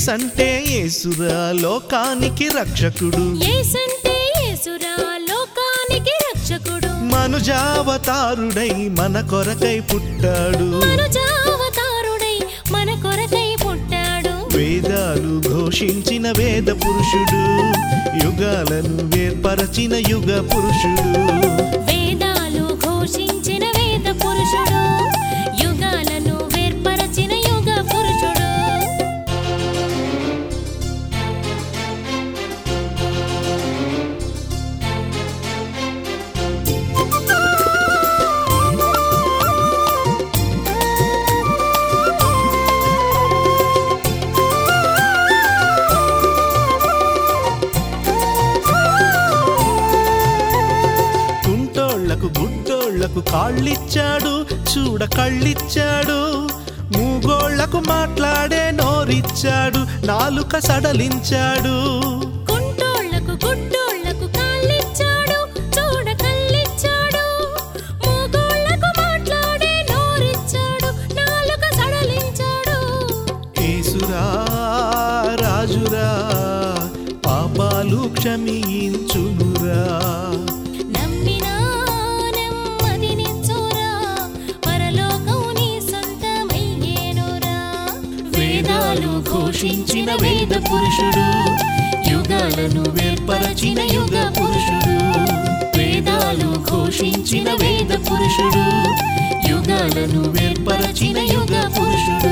ఏసంటే ఏసురా లోకానికి రక్షకుడు యేసంటే యేసురా లోకానికి రక్షకుడు మనుజావతారుడై మన కొరకై పుట్టాడు మనుజావతారుడై మన కొరకై పుట్టాడు వేదాలు ఘోషించిన వేద పురుషుడు యుగాలను వేర్పరచిన యుగ పురుషుడు వేదాలు ఘోషించిన వేద పురుషుడు యుగాలను వేర్పరచిన యుగ పురుషుడు కుంటోళ్లకు గుడ్డోళ్లకు కాళ్ళిచ్చాడు చూడ కళ్ళిచ్చాడు మూగోళ్లకు మాట్లాడే నోరిచ్చాడు నాలుక సడలించాడు కుంటోళ్లకు గుడ్డోళ్లకు కాళ్ళిచ్చాడు చూడ కళ్ళిచ్చాడు మూగోళ్లకు మాట్లాడే నోరిచ్చాడు నాలుక సడలించాడు ఏసురా రాజురా పాపాలు క్షమించునురా నమ్మినా నెమ్మదినిచ్చురా పరలోకం నీ సొంతమయ్యేనురా వేదాలు ఘోషించిన వేద పురుషుడు యుగాలను వేర్పరచిన యుగ పురుషుడు వేదాలు ఘోషించిన వేద పురుషుడు యుగాలను వేర్పరచిన యుగ పురుషుడు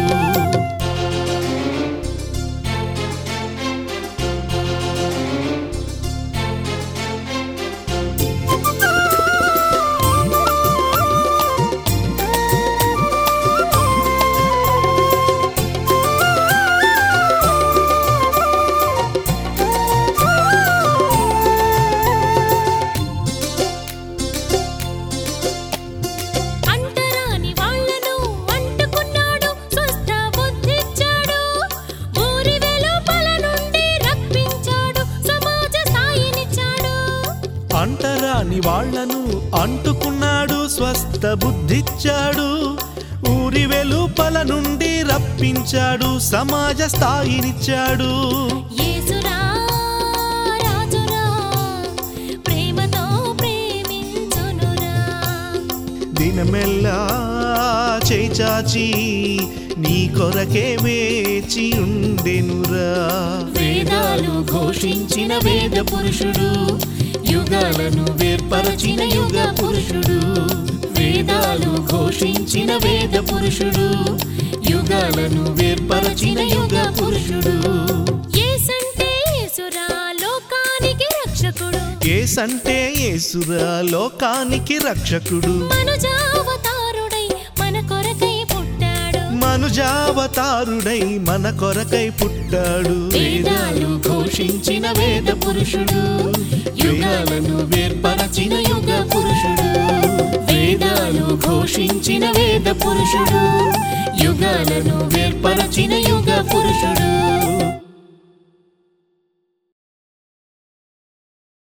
అంటరాని వాళ్ళను అంటుకున్నాడు స్వస్థ బుద్ధిచ్చాడు ఊరి వెలుపల నుండి రప్పించాడు సమాజ స్థాయినిచ్చాడు అంటరాని వాళ్లను అంటుకున్నాడు స్వస్థ బుద్ధిచ్చాడు ఊరి వెలుపల నుండి రప్పించాడు సమాజ స్థాయినిచ్చాడు యేసురా రాజురా ప్రేమతో ప్రేమించునురా దినమెల్లా చేచాచి నీ కొరకే వేచి ఉండెనురా వేదాలు ఘోషించిన వేద పురుషుడు యుగాలను వేర్పరచిన యుగ పురుషుడు వేదాలు ఘోషించిన వేద పురుషుడు యుగాలను వేర్పరచిన యుగ పురుషుడు యేసంటే యేసురా లోకానికి రక్షకుడు ఏసంటే ఏసురా లోకానికి రక్షకుడు మనుజావతారుడై మన కొరకై పుట్టాడు మనుజావతారుడై మన కొరకై పుట్టాడు వేదాలు ఘోషించిన వేద పురుషుడు యుగాలను వేర్పరచిన యుగ పురుషుడు వేదాలు ఘోషించిన వేద పురుషుడు యుగాలను వేర్పరచిన యుగ పురుషుడు